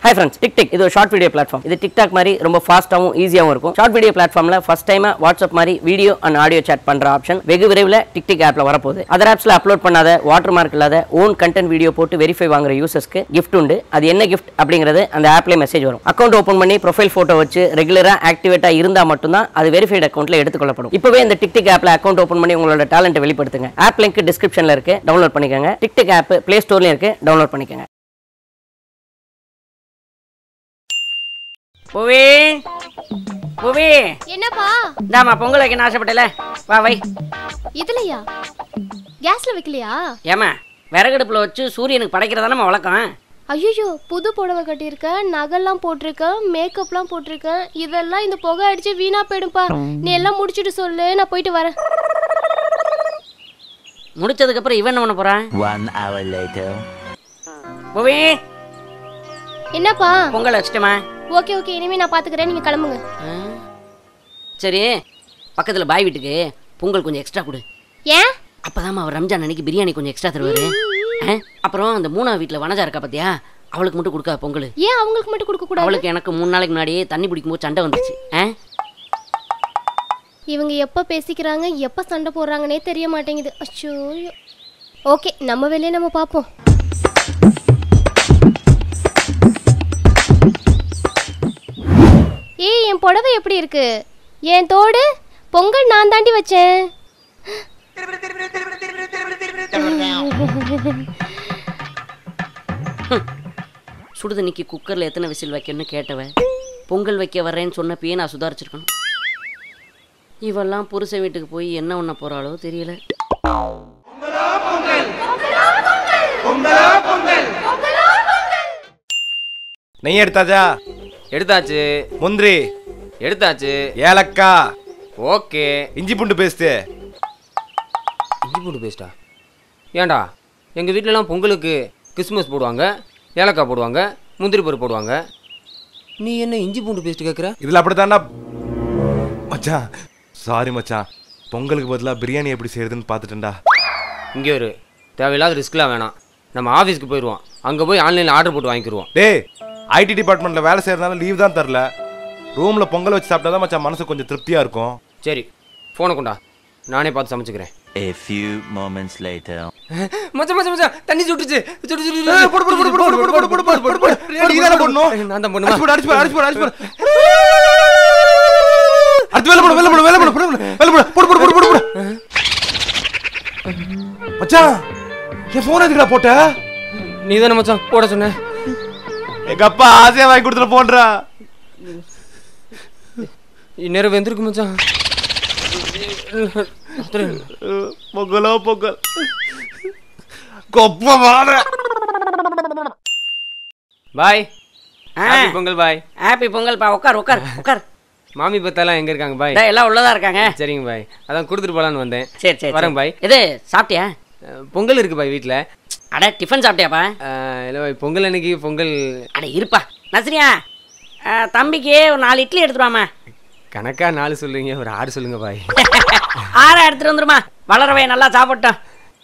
Hi friends TikTik இது ஒரு short video platform இது டிக்டாக் மாதிரி ரொம்ப ஃபாஸ்ட்டாகவும் ஈஸியாகவும் இருக்கும் ஷார்ட் வீடியோ பிளாட்ஃபார்மில் ஃபர்ஸ்ட் டைமா வாட்ஸ்அப் மாதிரி வீடியோ அண்ட் ஆடியோ சேட் பண்ற ஆப்ஷன் வெகு விரைவில் டிக்டிக் ஆப்ல வரப்போகுது அதர் ஆப்ஸ்ல அப்லோட் பண்ணாத வாட்டர் மார்க் இல்லாத ஓன் கண்டென்ட் வீடியோ போட்டு வெரிஃபை வாங்குற யூசர்ஸ்க்கு கிஃப்ட் உண்டு அது என்ன கிஃப்ட் அப்படிங்கிறது அந்த ஆப்லேயே மெசேஜ் வரும் அக்கௌண்ட் ஓப்பன் பண்ணி ப்ரொஃபைல் போட்டோ வச்சு ரெகுலரா ஆக்டிவேட்டா இருந்தா மட்டும்தான் அது வெரிஃபைட் அக்கௌண்ட்ல எடுத்துக்கொள்ளப்படும் இப்பவே இந்த டிக்டிக் ஆப்ல அக்கௌண்ட் ஓப்பன் பண்ணி உங்களோட டேலண்ட்டை வெளிப்படுத்துங்க ஆப் லிங்க் டிஸ்கிரிப்ஷன்ல இருக்கு டவுன்லோட் பண்ணிக்கோங்க டிக்டிக் ஆப் பிளே ஸ்டோர்லயும் இருக்கு டவுன்லோட் பண்ணிக்கோங்க புவி புவி என்னப்பா இந்தாம்மா பொங்கல் வைக்கணும் ஆசைப்பட்டல வா வை இதுலயா கேஸ்ல வைக்கலையா ஏமா விறகடுப்புல வச்சு சூரியனுக்கு படைக்கிறதானே நம்ம வழக்கம் ஐயோ புது புடவை கட்டியிருக்க நகைலாம் போட்டிருக்க மேக்கப்லாம் போட்டிருக்க இதெல்லாம் இந்த புகை அடிச்சு வீணா போயிடும்பா நீ எல்லாம் முடிச்சிட்டு சொல்லு நான் போயிட்டு வரேன் முடிச்சதுக்கு அப்புறம் இவன் என்ன பண்ண போறான் One hour later. புவி என்னப்பா பொங்கல் வச்சுட்டுமா ஓகே ஓகே இனிமே நான் பாத்துக்கிறேன் நீங்க கிளம்புங்க சரி பக்கத்துல பாய் வீட்டுக்கு பொங்கல் கொஞ்சம் எக்ஸ்ட்ரா கொடு ஏன் அப்பதாம்மா அவர் ரம்ஜான் அன்னைக்கு பிரியாணி கொஞ்சம் எக்ஸ்ட்ரா தருவாரு ஆ? அப்புறம் அந்த மூணாவது வீட்டுல வனஜா இருக்கா பாத்தியா அவளுக்கு மட்டும் கொடுக்காத பொங்கல் ஏன் அவங்களுக்கு மட்டும் கொடுக்க கூடாது அவளுக்கு எனக்கு மூணு நாளைக்கு முன்னாடியே தண்ணி பிடிக்கும்போது சண்டை வந்துச்சு ஆ? இவங்க எப்ப பேசிக்கிறாங்க எப்ப சண்டை போடுறாங்கன்னே தெரிய மாட்டேங்குது அச்சோ ஓகே நம்ம வேலையை நம்ம பார்ப்போம் ஏய் என் புடவை எப்படி இருக்கு என் தோடு பொங்கல் நான் தாண்டி வச்சேன் சுடுதண்ணிக்கு குக்கர்ல எத்தனை விசில் வைக்கணும்னு கேட்டவன் பொங்கல் வைக்க வர்றேன்னு சொன்னப்பயே நான் சுதாரிச்சிருக்கணும் இவெல்லாம் புருஷ வீட்டுக்கு போய் என்ன பண்ண போறாளோ தெரியல நெய் எடுத்தாச்சா எடுத்தாச்சு முந்திரி எடுத்தாச்சு ஏலக்காய் ஓகே இஞ்சி பூண்டு பேஸ்ட்டு இஞ்சி பூண்டு பேஸ்டா ஏன்டா எங்கள் வீட்டிலலாம் பொங்கலுக்கு கிறிஸ்மஸ் போடுவாங்க ஏலக்காய் போடுவாங்க முந்திரி பருப்பு போடுவாங்க நீ என்ன இஞ்சி பூண்டு பேஸ்ட் கேட்குற இதில் அப்படித்தான்டா மச்சான் சாரி மச்சான் பொங்கலுக்கு பதிலாக பிரியாணி எப்படி செய்யறதுன்னு பார்த்துட்டேன்டா இங்கே ஒரு தேவையில்லாத ரிஸ்க்லாம் வேணாம் நம்ம ஆஃபீஸ்க்கு போயிடுவோம் அங்கே போய் ஆன்லைனில் ஆர்டர் போட்டு வாங்கிக்கிருவோம் டேய் ஐடி டிபார்ட்மெண்ட்டில் வேலை செய்யறதுனால லீவ் தான் தரல ரூமில் பொங்கல் வச்சு சாப்பிட்டா தான் மச்சான் மனசு கொஞ்சம் திருப்தியாக இருக்கும் சரி ஃபோனை கொண்டா நானே பார்த்து சமைச்சுக்கிறேன் A few moments later. மச்சான் மச்சான் மச்சான் தண்ணி சுட்டுச்சு சுட்டு சுட்டு ஏய், போடு, போடு, போடு, போடு, போடு, போடு, போடு, போடு, போடு, போடு. நீ தானே போடணும். நான் தான் அடிச்சு போடு, பண்ணுவேன் அடிச்சு போடு, அடிச்சு போடு, அடிச்சு போடு. அடுத்து வேலை போடு, வேலை போடு, வேலை போடு, போடு, போடு, வேலை போடு, போடு, போடு, போடு, போடு, போடு. மச்சான் என் போன் எதுக்குடா போட்ட நீ தானே மச்சான் போட சொன்ன எங்க அப்பா ஆசையா வாங்கி கொடுத்துட்டு போன்றா இந்நேரம் வெந்திருக்கு மச்சான் பொங்கலோ பொங்கல் கொப்ப வாட பாய் ஆ. ஹாப்பி பொங்கல் பாய் ஹாப்பி பொங்கல் பா உட்கார் உட்கார் உட்கார் மாமி பத்தாலாம் எங்க இருக்காங்க பாய் இதோ எல்லாம் உள்ளதா இருக்காங்க சரிங்க பாய் அதான் கொடுத்துட்டு போலான்னு வந்தேன் சரி சரி வரேன் பாய் இது சாப்பிட்டியா அஹ், பொங்கல் இருக்கு பாய் வீட்டில் அட டிஃபன் சாப்பிட்டியாப்பா இல்லை பாய் பொங்கல் அன்னைக்கு பொங்கல் அட இருப்பா நஸ்ரியா ஆ, தம்பிக்கு ஒரு நாலு இட்லி எடுத்துட்டு வாமா கணக்கா நாலு சொல்லுங்க ஒரு ஆறு சொல்லுங்க பாய் ஆறா எடுத்துட்டு வந்துருமா வளரவே நல்லா சாப்பிட்டோம்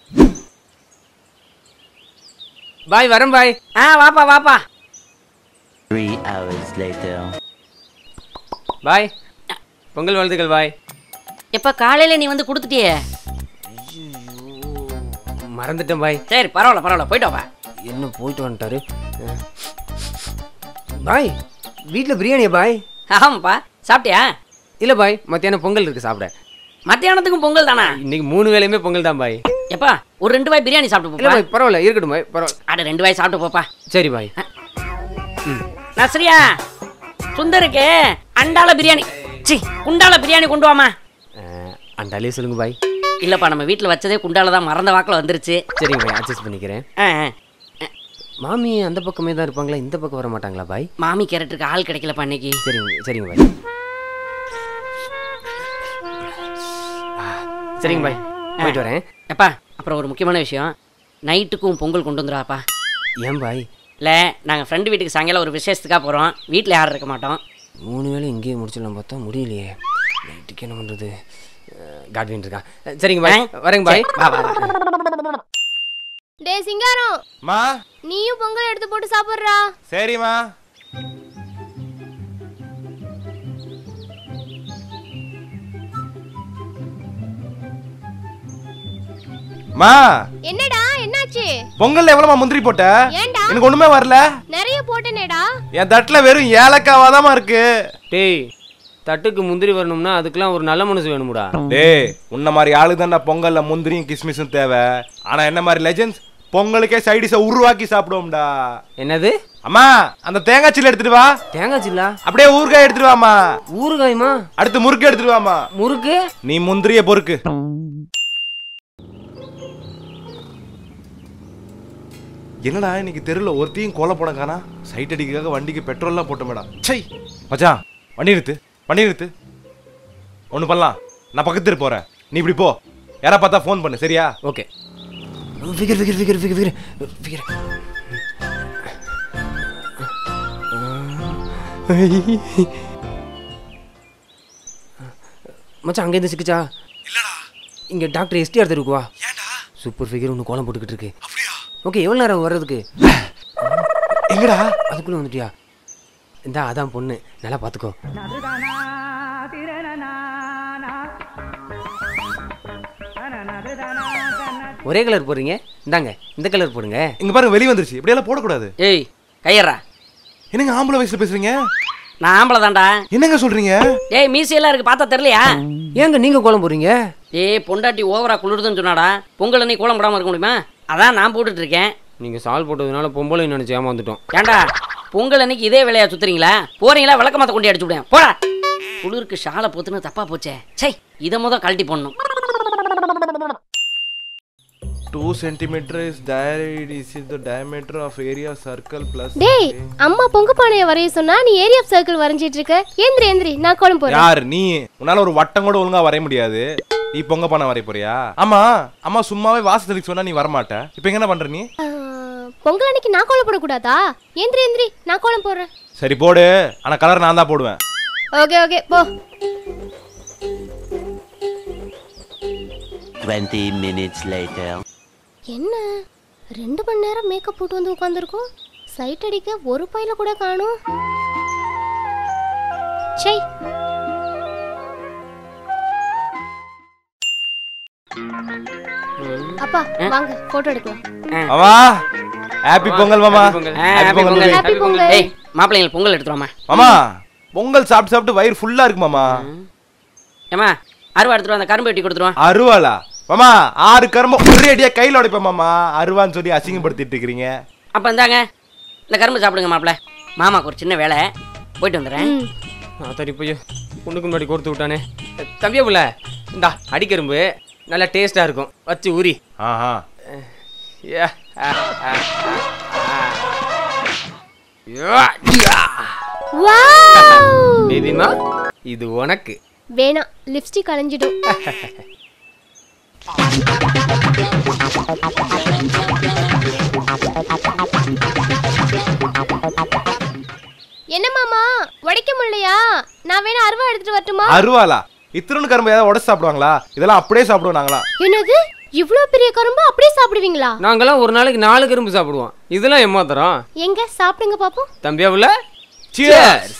பாய் வரேன் பாய் ஆ வாப்பா வாப்பா Three hours later. பாய் பொங்கல் வாழ்த்துக்கள் பாய் எப்ப காலையில நீ வந்து கொடுத்துட்டியே மறந்துட்டேன் பாய் சரி பரவாயில்ல பரவாயில்ல போயிட்டு வாப்பா என்ன போயிட்டு வந்துட்டாரு அஹ். பாய் வீட்டில் பிரியாணியா பாய் ஆமாப்பா சாப்பிட்டியா இல்லை பாய் மத்தியானம் பொங்கல் இருக்கு சாப்பிட மத்தியானத்துக்கும் பொங்கல் தானா இன்னைக்கு மூணு வேலையுமே பொங்கல் தான் பாய் எப்பா ஒரு ரெண்டு வாய் பிரியாணி சாப்பிட்டு இல்லை போப்பா பாய் பரவாயில்ல இருக்கட்டும் பாய் பரவாயில்ல அட ரெண்டு வாய் சாப்பிட்டு போப்பா சரி பாய் நஸ்ரியா சுந்தருக்கு அண்டால பிரியாணி சி குண்டால பிரியாணி கொண்டு வாமா அஹ், அண்டாலே சொல்லுங்க பாய் இல்லப்பா நம்ம வீட்டில் வச்சதே குண்டால தான் மறந்த வாக்கில் வந்துருச்சு சரிங்க பாய் அட்ஜஸ்ட் பண்ணிக்கிறேன் ஆ, ஆ. மாமி அந்த பக்கமே தான் இருப்பாங்களா இந்த பக்கம் வர மாட்டாங்களா பாய் மாமி கேரக்டருக்கு ஆள் கிடைக்கலப்பா இன்னைக்கு சரிங்க சரிங்க பாய் ஆ, சரிங்க பாய் போயிட்டு வரேன் எப்பா அப்புறம் ஒரு முக்கியமான விஷயம் நைட்டுக்கும் பொங்கல் கொண்டு வந்துடாப்பா ஏன் பாய் இல்லை நாங்கள் ஃப்ரெண்டு வீட்டுக்கு சாயங்காலம் ஒரு விசேஷத்துக்காக போகிறோம் வீட்டில் யாரும் இருக்க மாட்டோம் மூணு வேளை இங்கேயே முடிச்சிடலாம் பார்த்தா முடியலையே நைட்டுக்கு என்ன பண்ணுறது காட்வின் இருக்கான் அஹ், சரிங்க பாய் ஆ? வரேங்க பாய் சரி, வா, வா, வா. டே சிங்காரம் மா நீயும் பொங்கல் எடுத்து போட்டு சாப்பிட்றா சரிம்மா மா என்னடா என்னாச்சு பொங்கல்ல எவ்வளவுமா முந்திரி போட்ட ஏன்டா எனக்கு ஒண்ணுமே வரல நிறைய போட்டனேடா என் தட்டுல வெறும் ஏலக்காவாதாம்மா இருக்கு டேய் தட்டுக்கு முந்திரி வரணும்னா அதுக்கெல்லாம் ஒரு நல்ல மனசு வேணுமுடா டேய் உன்ன மாதிரி ஆளு தான்டா பொங்கல்ல முந்திரியும் கிஸ்மிஸும் தேவை ஆனா என்ன மாதிரி லெஜெண்ட்ஸ் பொங்கலுக்கே சைடிஸை உருவாக்கி சாப்பிடுவோம்டா என்னது அம்மா அந்த தேங்காய் சில்லு எடுத்துட்டு வா தேங்காய் சில்லா அப்படியே ஊறுகாய் எடுத்துட்டு வாமா ஊறுகாய்மா அடுத்து முறுக்கு எடுத்துட்டு வாமா முறுக்கு நீ முந்திரிய பொறுக்கு என்னடா இன்னைக்கு தெருவில் ஒருத்தையும் கொலை போட காணா சைட் அடிக்கிறதுக்காக வண்டிக்கு பெட்ரோல்லாம் போட்ட மேடா சை மச்சான் வண்டி நிறுத்து வண்டி நிறுத்து ஒன்று பண்ணலாம் நான் பக்கத்து தெரு போறேன் நீ இப்படி போ யாரா பார்த்தா ஃபோன் பண்ணு சரியா okay figure figure figure figure figure figure மச்சான் அங்கேருந்து சிக்கிச்சா இல்லடா இங்கே டாக்டர் எஸ்டிஆர் தெருவுக்கு வா ஏன்டா சூப்பர் ஃபிகர் ஒன்று கோலம் போட்டுக்கிட்டு இருக்கு அப்படியா ஓகே எவ்வளோ நேரம் வர்றதுக்கு எங்கடா அதுக்குள்ளே வந்துட்டியா இந்தா அதான் பொண்ணு நல்லா பார்த்துக்கோ ஒரே கலர் போடுறீங்க இந்தாங்க இந்த கலர் போடுங்க இங்க பாருங்க வெளிய வந்துருச்சு இப்படியெல்லாம் போடக்கூடாது ஏய் கையறா என்னங்க ஆம்பளை வயசுல பேசுறீங்க நான் ஆம்பளை தான்டா என்னங்க சொல்றீங்க ஏய் மீசையெல்லாம் இருக்கு பார்த்தா தெரியலையா ஏங்க நீங்கள் கோலம் போடுறீங்க ஏய் பொண்டாட்டி ஓவரா குளிருதுன்னு சொன்னாடா பொங்கல் நீ கோலம் போடாம இருக்க முடியுமா அதான் நான் போட்டுட்டு இருக்கேன் நீங்கள் சால் போட்டதுனால பொம்பளை நினச்சி ஏமாந்துட்டோம் ஏன்டா பொங்கல் அன்னைக்கு இதே வேலையா சுத்துறீங்களா போறீங்களா விளக்கமாத்த கொண்டு அடிச்சு விடுவேன் போடா குளிருக்கு ஷாலை போத்துன்னு தப்பா போச்சே சை இதை முத கழட்டி போடணும் two centimetre is tyre is the diameter of area circle plus டேய் அம்மா பொங்கு பானையை வரைய சொன்னா நீ ஏரியா ஆஃப் சர்க்கிள் வரைஞ்சிட்டு இருக்க ஏந்திரி ஏந்திரி நான் கோலம் போறேன் யார் நீ உன்னால ஒரு வட்டம் கூட ஒழுங்கா வரைய முடியாது நீ பொங்க பண்ண வரைய போறியா ஆமா அம்மா சும்மாவே வாசத்துக்கு சொன்னா நீ வரமாட்ட இப்போ என்ன பண்ற நீ ஆ, பொங்கல் அன்னைக்கு நான் கோலம் போடக்கூடாதா ஏந்திரி ஏந்திரி நான் கோலம் போடுறேன் சரி போடு ஆனா கலர் நான் தான் போடுவேன் ஓகே ஓகே போ 20 minutes later. என்ன ரெண்டு மணி நேரம் மேக்கப் போட்டு வந்து உட்காந்துருக்கோம் சைட் அடிக்க ஒரு பையில கூட காணும் சை அப்பா வாங்க போட்டோ எடுக்கலாம் மாமா ஹாப்பி பொங்கல் மாமா Happy பொங்கல். ஆ, Happy happy Pongal Pongal. Happy Pongal. ஏய் மாப்பிள்ளைங்களுக்கு பொங்கல் எடுத்துருவாமா மாமா பொங்கல் சாப்பிட்டு சாப்பிட்டு வயிறு ஃபுல்லா இருக்கு மாமா ஏமா அருவா எடுத்துட்டு வா, அந்த கரும்பு வெட்டி கொடுத்துருவான் அருவாளா மாமா ஆறு கரும்பு ஒரே அடியா கையில உடைப்பேன் மாமா அருவான்னு சொல்லி அசிங்கப்படுத்திட்டு இருக்கிறீங்க அப்ப இந்தாங்க இந்த கரும்பு சாப்பிடுங்க மாப்பிள்ள மாமாக்கு ஒரு சின்ன வேலை போயிட்டு வந்துடுறேன் ம் ஆத்தாடி போய் பொண்ணுக்கு முன்னாடி கொடுத்து விட்டானே தம்பியா புள்ள இந்தா அடிக்கரும்பு நல்லா டேஸ்ட்டாக இருக்கும் வச்சு ஊறி ஆஹா ஏ, ஆ, ஆ, ஆ, ஆ. யா, யா. வாவ் பேபிமா இது உனக்கு வேணாம் லிப்ஸ்டிக் அலைஞ்சிடும் என்ன மாமா உடைக்க முடியலையா நான் வேணா அருவா எடுத்துட்டு வரட்டுமா அருவாளா இத்திரண்டு கரும்பு ஏதாவது உடச்சு சாப்பிடுவாங்களா இதெல்லாம் அப்படியே சாப்பிடுவோம் நாங்களா என்னது இவ்ளோ பெரிய கரும்பு அப்படியே சாப்பிடுவீங்களா நாங்கெல்லாம் ஒரு நாளைக்கு நாலு கரும்பு சாப்பிடுவோம் இதெல்லாம் ஏமாத்துறோம் எங்க சாப்பிடுங்க பாப்போம் தம்பியா புள்ள Cheers.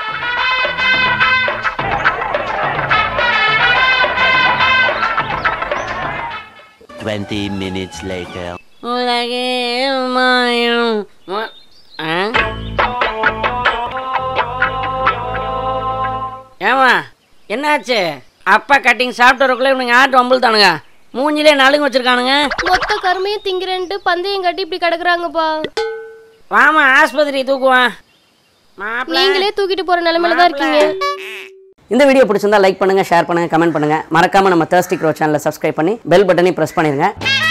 Twenty minutes later. உலகே மாயம் ம- ஆ? ஏம்மா என்னாச்சு அப்பா கட்டிங் சாப்பிட்டு இவனுங்க ஆட்டு வம்பல் தானுங்க மூஞ்சிலே நலுங்கு வச்சிருக்கானுங்க மொத்த கருமையும் திங்கிறேன்ட்டு பந்தயம் கட்டி இப்படி கிடக்குறாங்கப்பா வாமா ஆஸ்பத்திரி தூக்குவான் மாப்பிள்ளை நீங்களே தூக்கிட்டு போற நிலைமையில தான் இருக்கீங்க இந்த வீடியோ பிடிச்சிருந்தா லைக் பண்ணுங்க ஷேர் பண்ணுங்க கமெண்ட் பண்ணுங்க மறக்காம நம்ம தேர்ஸ்டி க்ரோ சேனலை சப்ஸ்கிரைப் பண்ணி பெல் பட்டனையும் பிரஸ் பண்ணிருங்க